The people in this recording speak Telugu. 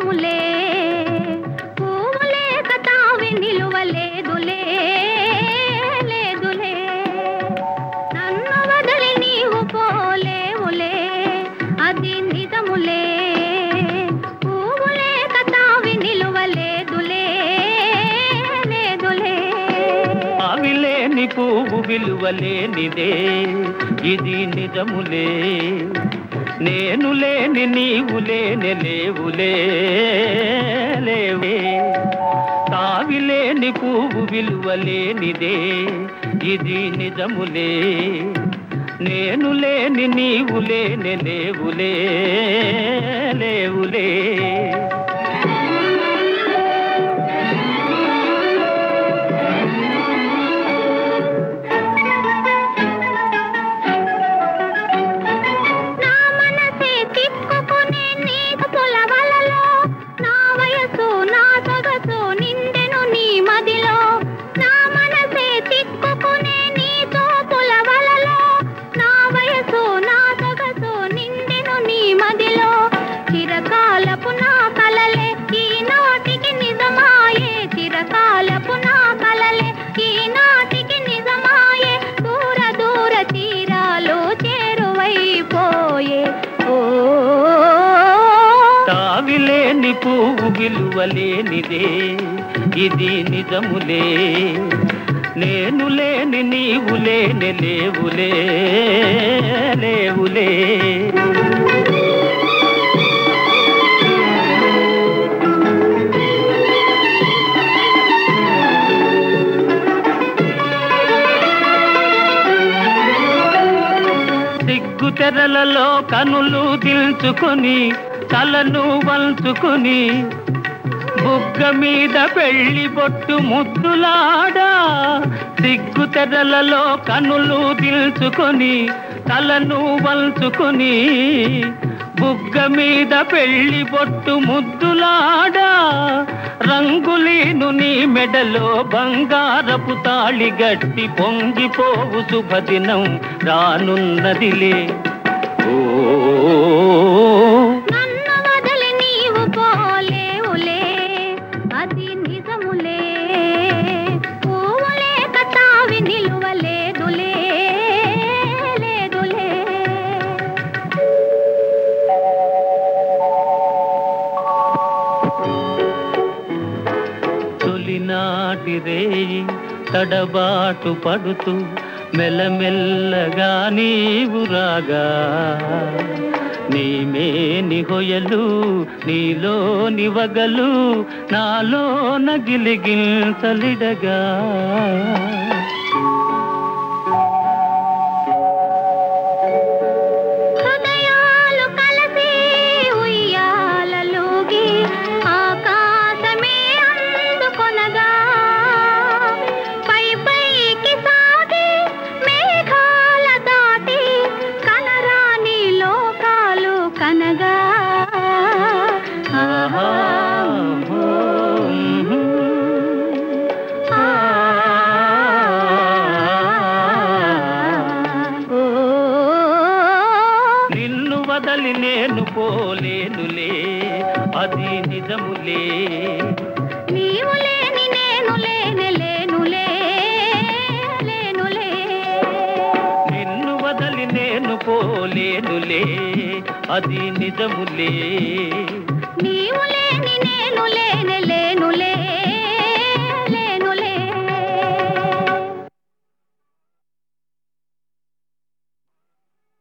నిజములే పువ్వులే కతావి నిలువలేదులే లేదులే నన్ను వదిలి నీవు పోలేవులే అది నిజములే పువ్వులే కతావి నిలువలేదులే లేదులే ఆవిలేని పువ్వు విలువలేనిదే ఇది నిజములే నేను లేని నీవు లేని లేవులే లేవే తావిలేని పువ్వు విలువలేనిదే ఇది నిజములే నేను లేని నీవు లేని లేవులే లేవులే నా మనసే తిప్పుకునే నీకు పొలవలలో నా వయసు నా సొగసు నిండెను నీ మదిలో నా మనసే తిప్పుకునే నీతో పొలవలలో నా వయసు నా సొగసు నిండెను నీ మదిలో చిరకాలపు నా కలలే ఈనాటికి నిజమాయే చిరకాలపు నా కలలే ఈనాటికి నిజమాయే దూర దూర తీరాలు చేరువైపోయే ఓ తావిలేని పువ్వు విలువలేనిదే ఇది నిజములే నేను లేని నీవు లేని లేవులే లేవులే సిగ్గు తెరలలో కనులు దిల్చుకొని తలను వంచుకొని బుగ్గ మీద పెళ్లి బొట్టు ముద్దులాడా సిగ్గు తెరలలో కనులు దిల్చుకొని తలను వంచుకొని బుగ్గ మీద పెళ్లి బొట్టు ముద్దులాడా రంగులీను నీ మెడలో బంగారపు తాళి గట్టి పొంగిపోవు శుభదినం రానున్నదిలే ఓ నన్ను వదిలి నీవు పోలేవులే అది నిజములే పువ్వులే కతావి నిలువలేదులే లేదులే తొలినాటి రేయి తడబాటు పడుతూ మెల్లమెల్లగా నీవు రాగా నీమేని హొయలు నీలో నివగలు నాలో నగిలిగిల్తలిడగా హృదయాలు కలిసి ఉయ్యాలలోగి ఆకాశమే అందుకొనగా పై పైకి సాగి మేఘాల దాటి కనరాని లోకాలు కనగా ఆహా, ఓ, మ్మ్. ఆ ఓ నిన్ను వదలి నేను పోలేనులే అది నిజములే నీవు లేని నేను లేని లేనులే లేనులే నిన్ను వదలి నేను పోలేనులే అది నిజములే నీవు